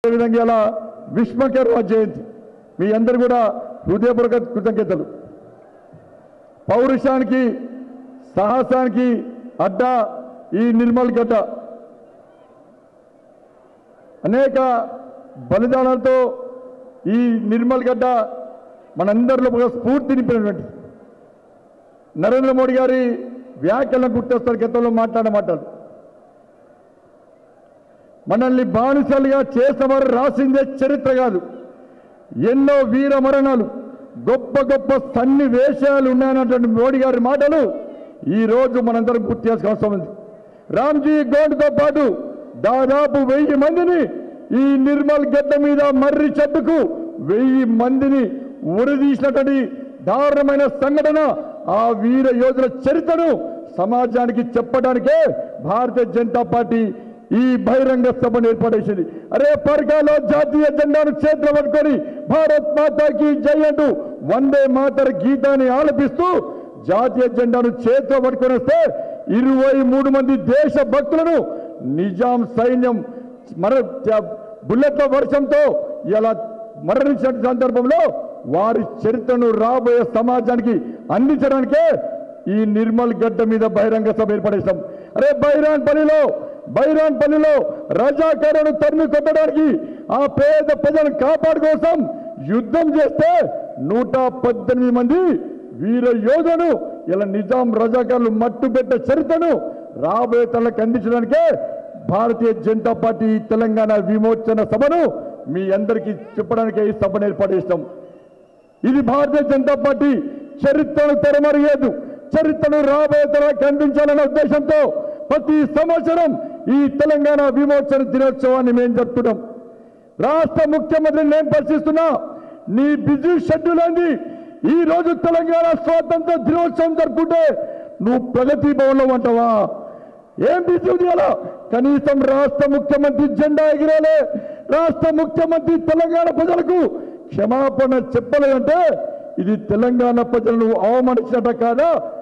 అదేవిధంగా ఇలా విశ్వకర్మ జయంతి మీ అందరు కూడా హృదయపూర్వక కృతజ్ఞతలు పౌరుషానికి సాహసానికి అడ్డా ఈ నిర్మల్ గడ్డ అనేక బలిదానాలతో ఈ నిర్మల్ గడ్డ మనందరిలో ఒక స్ఫూర్తి నింపినటువంటి నరేంద్ర మోడీ గారి వ్యాఖ్యలను గుర్తొస్తారు గతంలో మాట్లాడిన మాటలు మనల్ని బానిసలుగా చేసేవారు రాసిందే చరిత్ర కాదు ఎన్నో వీర మరణాలు గొప్ప గొప్ప సన్నివేశాలు ఉన్నాయన్నటువంటి మోడీ గారి మాటలు ఈ రోజు మనందరం గుర్తు చేసుకోవాల్సిన అవసరం ఉంది రామ్జీ గౌడ్తో పాటు దాదాపు వెయ్యి మందిని ఈ నిర్మల్ గడ్డ మీద మర్రి చెట్టుకు వెయ్యి మందిని ఉరిదీసినటువంటి దారుణమైన సంఘటన ఆ వీర యోధుల చరిత్రను సమాజానికి చెప్పడానికే భారతీయ జనతా పార్టీ ఈ బహిరంగ సభను ఏర్పాటేసింది అరే పర్గాలో జాతీయ జెండాను చేతిలో పట్టుకొని భారత్ మాతాకి జై అంటూ వందే మాతర గీతాన్ని ఆలపిస్తూ జాతీయ జెండాను చేతిలో పట్టుకొని వస్తే ఇరవై మూడు మంది దేశ భక్తులను నిజాం సైన్యం మర బుల్లెట్ల వర్షంతో ఇలా మరణించిన సందర్భంలో వారి చరిత్రను రాబోయే సమాజానికి అందించడానికే ఈ నిర్మల్ గడ్డ మీద బహిరంగ సభ ఏర్పడేశాం అరే బైరాన్ పల్లిలో బైరాన్ పల్లిలో రజాకారులను తరిమి కొట్టడానికి ఆ పేద ప్రజలను కాపాడు కోసం యుద్ధం చేస్తే నూట పద్దెనిమిది మంది వీర యోధులను ఇలా నిజాం రజాకారులు మట్టు పెట్టే చరిత్రను రాబోయే తనకు అందించడానికే భారతీయ జనతా పార్టీ తెలంగాణ విమోచన సభను మీ అందరికీ చెప్పడానికే ఈ సభను ఏర్పాటు చేస్తాం ఇది భారతీయ జనతా పార్టీ చరిత్రను తెరమరిగేదు చరిత్రను రాబోయే తరానికి అందించాలన్న ఉద్దేశంతో ప్రతి సంవత్సరం ఈ తెలంగాణ విమోచన దినోత్సవాన్ని మేము జరుపుతున్నాం రాష్ట్ర ముఖ్యమంత్రిని నేను పరిశీలిస్తున్నా నీ బిజీ షెడ్యూల్ ఏంది ఈ రోజు తెలంగాణ స్వాతంత్ర దినోత్సవం జరుపుకుంటే నువ్వు ప్రగతి భవన్లో ఉంటావా ఏం బిజీ చేయాలా కనీసం రాష్ట్ర ముఖ్యమంత్రి జెండా ఎగిరాలే రాష్ట్ర ముఖ్యమంత్రి తెలంగాణ ప్రజలకు క్షమాపణ చెప్పలేదంటే ఇది తెలంగాణ ప్రజలను అవమానించినట్ట కాదా